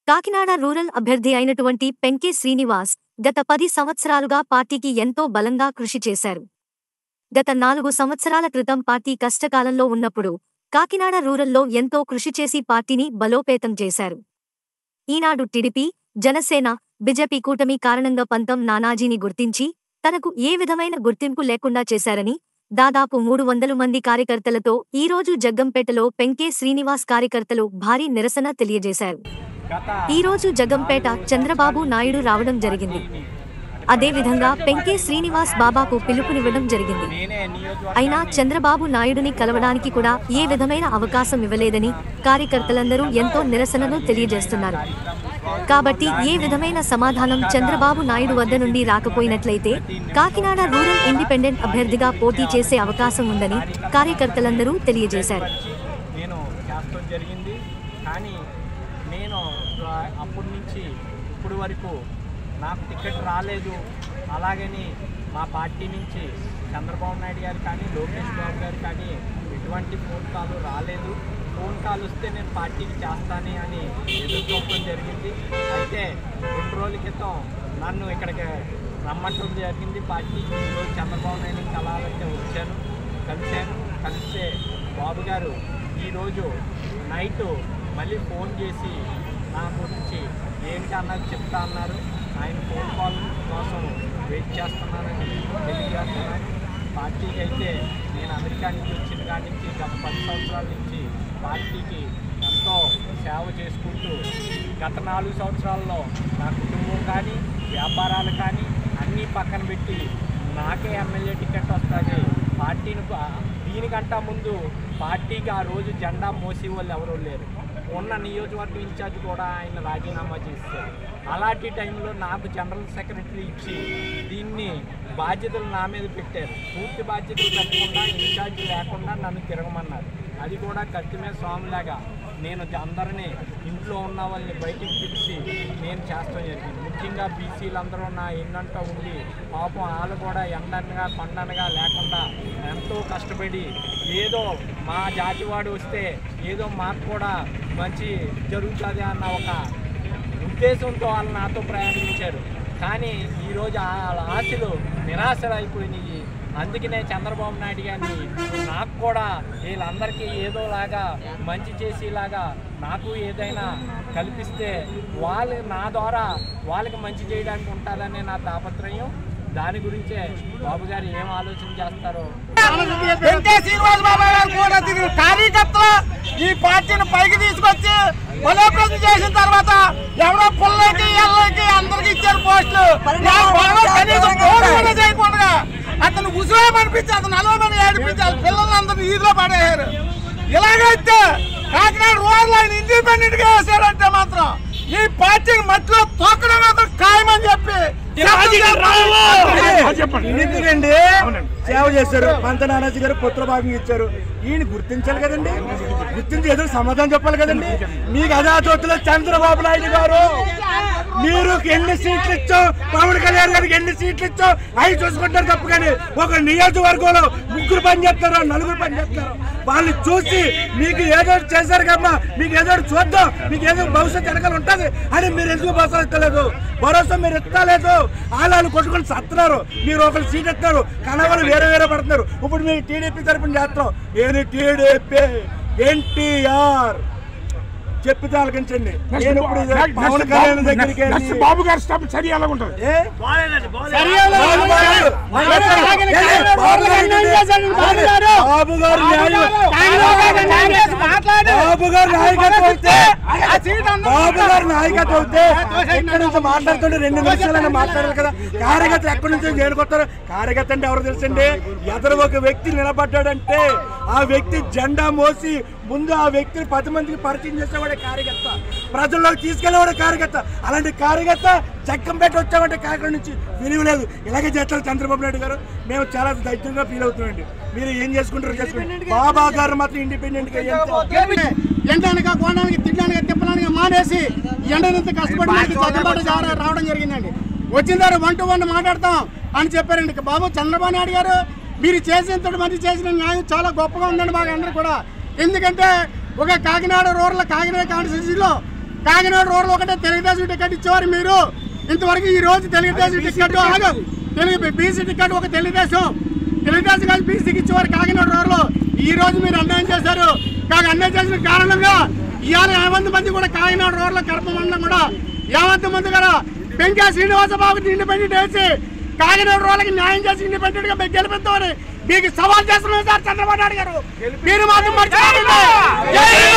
Kakinada rural అభ్యర్థి అయినటువంటి పెంకే శ్రీనివాస్ గత పది సంవత్సరాలుగా పార్టీకి ఎంతో బలంగా కృషి చేశారు గత నాలుగు సంవత్సరాల క్రితం పార్టీ కష్టకాలంలో ఉన్నప్పుడు కాకినాడ రూరల్లో ఎంతో కృషి చేసి పార్టీని బలోపేతం చేశారు ఈనాడు టీడీపీ జనసేన బీజేపీ కూటమి కారణంగా పంతం నానాజీని గుర్తించి తనకు ఏ విధమైన గుర్తింపు లేకుండా చేశారని దాదాపు మూడు వందల మంది కార్యకర్తలతో ఈరోజు జగ్గంపేటలో పెంకే శ్రీనివాస్ కార్యకర్తలు భారీ నిరసన తెలియజేశారు ఈరోజు జగ్గంపేట చంద్రబాబు నాయుడు రావడం జరిగింది అదేవిధంగా పెంకే శ్రీనివాస్ బాబాకు పిలుపునివ్వడం జరిగింది అయినా చంద్రబాబు నాయుడుని కలవడానికి కూడా ఏ విధమైన అవకాశం ఇవ్వలేదని కార్యకర్తలందరూ ఎంతో నిరసనను తెలియజేస్తున్నారు కాబట్టి ఏ విధమైన సమాధానం చంద్రబాబు నాయుడు వద్ద నుండి రాకపోయినట్లయితే కాకినాడ రూరల్ ఇండిపెండెంట్ అభ్యర్థిగా పోటీ చేసే అవకాశం ఉందని కార్యకర్తలందరూ తెలియజేశారు నేను చేస్తాం జరిగింది కానీ నేను ఆ- అప్పటి నుంచి ఇప్పుడు వరకు నాకు టికెట్ రాలేదు అలాగని మా పార్టీ నుంచి చంద్రబాబు నాయుడు గారు కానీ లోకేష్ బాబు గారు కానీ ఎటువంటి ఫోన్ కాల్ రాలేదు ఫోన్ కాల్ వస్తే నేను పార్టీకి చేస్తాను అని ఎదురు చూడటం జరిగింది అయితే రెండు రోజుల క్రితం నన్ను ఇక్కడికి రమ్మంటం జరిగింది పార్టీకి ఈరోజు చంద్రబాబు నాయుడు కలాలంటే వచ్చాను కలిశాను కలిస్తే బాబు గారు ఈరోజు నైట్ మళ్ళీ ఫోన్ చేసి నా గురించి ఏంటి అన్నది చెప్తా అన్నారు ఆయన ఫోన్ కాల్ కోసం వెయిట్ చేస్తున్నానని తెలియజేస్తున్నాను పార్టీకి అయితే నేను అమెరికా నుంచి వచ్చిన కాడి నుంచి గత పది సంవత్సరాల నుంచి పార్టీకి ఎంతో సేవ చేసుకుంటూ గత నాలుగు సంవత్సరాల్లో నా కుటుంబం కానీ వ్యాపారాలు కానీ అన్నీ పక్కన పెట్టి నాకే ఎమ్మెల్యే టికెట్ వస్తుంది పార్టీని ప- దీనికంటా ముందు పార్టీకి ఆ రోజు జెండా మోసే వాళ్ళు ఎవరూ లేరు ఉన్న నియోజకవర్గం ఇన్ఛార్జ్ కూడా ఆయన రాజీనామా చేశారు అలాంటి టైంలో నాకు జనరల్ సెక్రటరీ ఇచ్చి దీన్ని బాధ్యతలు నా మీద పెట్టారు పూర్తి బాధ్యతలు పెట్టకుండా ఇన్ఛార్జ్ లేకుండా నన్ను తిరగమన్నారు అది కూడా కత్తిమే స్వామిలాగా నేను అందరినీ ఇంట్లో ఉన్న వాళ్ళని బయటికి పిలిచి నేను చేస్తాం జరిగింది ముఖ్యంగా బీసీలు అందరూ నా ఎన్నంట ఉండి పాపం వాళ్ళు కూడా ఎండనగా పండనగా లేకుండా ఎంతో కష్టపడి ఏదో మా జాతివాడు వస్తే ఏదో మాకు కూడా మంచి జరుగుతుంది అన్న ఒక ఉద్దేశంతో వాళ్ళు నాతో ప్రయాణించారు కానీ ఈరోజు ఆ వాళ్ళ ఆశలు నిరాశలు అయిపోయినాయి అందుకనే చంద్రబాబు నాయుడు గారిని నాకు కూడా వీళ్ళందరికీ ఏదోలాగా మంచి చేసేలాగా నాకు ఏదైనా కల్పిస్తే వాళ్ళు నా ద్వారా వాళ్ళకి మంచి చేయడానికి ఉంటుందనే నా తాపత్రయం దాని గురించే బాబు గారు ఏం ఆలోచన చేస్తారో వెంకటే శ్రీనివాస్ బాబా గారు కూడా తిరిగి కార్యకర్తలు ఈ పార్టీని పైకి తీసుకొచ్చి బలోపేతం చేసిన తర్వాత ఎవరో పుల్లకి ఎల్లకి అందరికి ఇచ్చారు పోస్టులు నాకు బాగా కనీసం ఫోన్ కూడా చేయకుండా అతను ఉసిరేమనిపించి అతను అలవమని ఏడిపించి వాళ్ళ పిల్లలందరినీ ఈదులో పడేశారు ఇలాగైతే కాకినాడ రూరల్ ఆయన ఇండిపెండెంట్ గా వేశారంటే మాత్రం ఈ పార్టీని మట్టిలో తొక్కడం మాత్రం ఖాయమని చెప్పి ఎందుకండి సేవ చేశారు పంత నానాజీ గారు పుత్ర భాగం ఇచ్చారు ఈయన గుర్తించాలి కదండి గుర్తించి ఎదురు సమాధానం చెప్పాలి కదండి మీకు అదే చోతులో చంద్రబాబు నాయుడు గారు మీరు ఎన్ని సీట్లు ఇచ్చావు పవన్ కళ్యాణ్ గారికి ఎన్ని సీట్లు ఇచ్చావు అవి చూసుకుంటారు తప్పు కానీ ఒక నియోజకవర్గంలో ముగ్గురు పని చేస్తారు నలుగురు పని చేస్తారు వాళ్ళని చూసి మీకు ఏదో ఒకటి చేశారు కమ్మా మీకు ఏదో ఒకటి చూద్దాం మీకు ఏదో భవిష్యత్తు వెనకాల ఉంటుంది అని మీరు ఎందుకు భరోసా ఇస్తలేదు భరోసా మీరు ఇస్తలేదు వాళ్ళు కొట్టుకొని సత్తున్నారు మీరు ఒకరు సీట్ ఇస్తారు కనవాళ్ళు వేరే వేరే పడుతున్నారు ఇప్పుడు మీరు టీడీపీ తరపున చేస్తాం ఏది టీడీపీ ఎన్టీఆర్ చెప్పితే ఆలకించండి నేను ఇప్పుడు ఇది పవన్ కళ్యాణ్ దగ్గరికి వెళ్ళి- బాబు గారి స్టాప్ సరి ఎలా ఉంటుంది ఏ? బాబు గారు, బాబు గారు బాబు గారు న్యాయం- బాబు గారు నాయకత్వం అయితే బాబు గారు నాయకత్వం అయితే ఎక్కడి నుంచి మాట్లాడుతుంటే రెండు నిమిషాలైనా మాట్లాడాలి కదా కార్యకర్త ఎక్కడి నుంచి చేరుకొస్తారు కార్యకర్త అంటే ఎవరు తెలుసండి ఎదురు ఒక వ్యక్తి నిలబడ్డాడంటే ఆ వ్యక్తి జెండా మోసి ముందు ఆ వ్యక్తిని పది మందికి పరిచయం చేసేవాడే కార్యకర్త ప్రజల్లోకి తీసుకెళ్లేవాడే కార్యకర్త అలాంటి కార్యకర్త చక్కంపేట వచ్చామంటే కాకినాడ నుంచి విలువ లేదు ఇలాగే చేస్తారు చంద్రబాబు నాయుడు గారు మేము చాలా ధైర్యంగా ఫీల్ అవుతున్నామండి మీరు ఏం చేసుకుంటారో చేసుకోండి బాబా గారు మాత్రం ఇండిపెండెంట్ గా ఎంత- ఎండనక కోణానికి తిట్టడానికి తిప్పడానికి మానేసి ఎండనంత కష్టపడి మనకి చదువుబాటు జార- రావడం జరిగిందండి వచ్చిన తర్వాత వన్ టు వన్ మాట్లాడతాం అని చెప్పారండి ఇక బాబు చంద్రబాబు నాయుడు గారు మీరు చేసినంత మంది చేసిన న్యాయం చాలా గొప్పగా ఉందండి మాకు అందరూ కూడా ఎందుకంటే ఒక కాకినాడ రూరల్ కాకినాడ కాన్స్టిట్యూన్సీలో కాకినాడ రోడ్లు ఒకటే తెలుగుదేశం టికెట్ ఇచ్చేవారు మీరు ఇంతవరకు ఈ రోజు తెలుగుదేశం టికెట్ ఆగు. తెలుగు బీసీ టికెట్ ఒక తెలుగుదేశం తెలుగుదేశం కలిసి బీసీకి ఇచ్చేవారు కాకినాడ రోడ్లు ఈ రోజు మీరు అన్యాయం చేశారు కాగా అన్యాయం చేసిన కారణంగా ఇవాళ యావంత మంది కూడా కాకినాడ రోడ్ల కడప మండలం కూడా యావంత మంది కూడా వెంకయ్య శ్రీనివాస బాబు ఇండిపెండెంట్ వేసి కాకినాడ రోడ్లకి న్యాయం చేసి ఇండిపెండెంట్ గా మీకు గెలిపిస్తామని మీకు సవాల్ చేస్తున్నాం సార్ చంద్రబాబు నాయుడు గారు మీరు మాత్రం మర్చిపోకండి. జై